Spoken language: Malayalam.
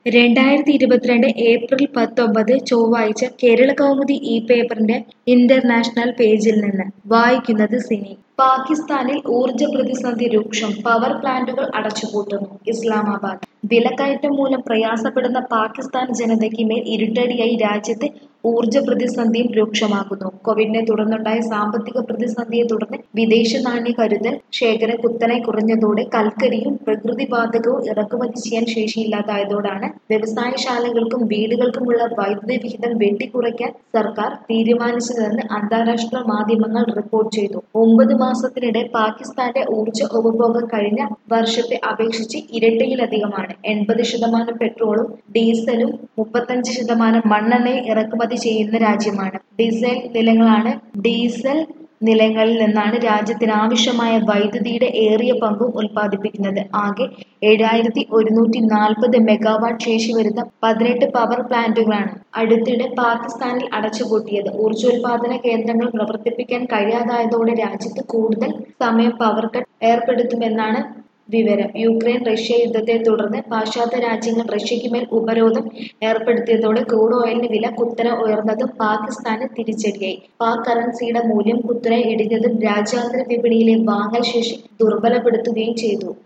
രണ്ടായിരത്തി ഇരുപത്തിരണ്ട് ഏപ്രിൽ പത്തൊമ്പത് ചൊവ്വാഴ്ച കേരളകൗമുദി ഈ പേപ്പറിന്റെ ഇന്റർനാഷണൽ പേജിൽ നിന്ന് വായിക്കുന്നത് സിനി പാകിസ്ഥാനിൽ ഊർജ പ്രതിസന്ധി രൂക്ഷം പവർ പ്ലാന്റുകൾ അടച്ചുപൂട്ടുന്നു ഇസ്ലാമാബാദ് വിലക്കയറ്റം മൂലം പ്രയാസപ്പെടുന്ന പാകിസ്ഥാൻ ജനതയ്ക്ക് മേൽ ഇരുട്ടടിയായി രാജ്യത്തെ ഊർജ പ്രതിസന്ധിയും രൂക്ഷമാകുന്നു കോവിഡിനെ തുടർന്നുണ്ടായ സാമ്പത്തിക പ്രതിസന്ധിയെ തുടർന്ന് വിദേശ നാണ്യ കരുതൽ ശേഖരം കുത്തനെ കുറഞ്ഞതോടെ കൽക്കരിയും പ്രകൃതിവാതകവും ഇറക്കുമതി ചെയ്യാൻ ശേഷിയില്ലാതായതോടാണ് വ്യവസായശാലകൾക്കും വീടുകൾക്കുമുള്ള വൈദ്യുതി വിഹിതം വെട്ടിക്കുറയ്ക്കാൻ സർക്കാർ തീരുമാനിച്ചതെന്ന് അന്താരാഷ്ട്ര മാധ്യമങ്ങൾ റിപ്പോർട്ട് ചെയ്തു ഒമ്പത് മാസത്തിനിടെ പാകിസ്ഥാന്റെ ഊർജ ഉപഭോഗം കഴിഞ്ഞ വർഷത്തെ അപേക്ഷിച്ച് ഇരട്ടിയിലധികമാണ് എൺപത് ശതമാനം പെട്രോളും ഡീസലും മുപ്പത്തഞ്ച് ശതമാനം മണ്ണെണ്ണയും ഇറക്കുമതി ചെയ്യുന്ന രാജ്യമാണ് ഡീസൽ നിലങ്ങളാണ് ഡീസൽ നിലങ്ങളിൽ നിന്നാണ് രാജ്യത്തിന് ആവശ്യമായ വൈദ്യുതിയുടെ ഏറിയ പങ്കും ഉൽപ്പാദിപ്പിക്കുന്നത് ആകെ ഏഴായിരത്തി ഒരുന്നൂറ്റി നാൽപ്പത് മെഗാവാട്ട് ശേഷി വരുന്ന പതിനെട്ട് പവർ പ്ലാന്റുകളാണ് അടുത്തിടെ പാകിസ്ഥാനിൽ അടച്ചുപൂട്ടിയത് ഊർജോൽപാദന കേന്ദ്രങ്ങൾ പ്രവർത്തിപ്പിക്കാൻ കഴിയാതായതോടെ രാജ്യത്ത് കൂടുതൽ സമയം പവർ കട്ട് ഏർപ്പെടുത്തുമെന്നാണ് വിവരം യുക്രൈൻ റഷ്യ യുദ്ധത്തെ തുടർന്ന് പാശ്ചാത്യ രാജ്യങ്ങൾ റഷ്യയ്ക്ക് മേൽ ഉപരോധം ഏർപ്പെടുത്തിയതോടെ ക്രൂഡ് ഓയിലിന് വില കുത്തനെ ഉയർന്നതും പാകിസ്ഥാന് തിരിച്ചടിയായി പാക് കറൻസിയുടെ മൂല്യം കുത്തനെ ഇടിഞ്ഞതും രാജ്യാന്തര വിപണിയിലെ വാങ്ങൽ ശേഷി ദുർബലപ്പെടുത്തുകയും ചെയ്തു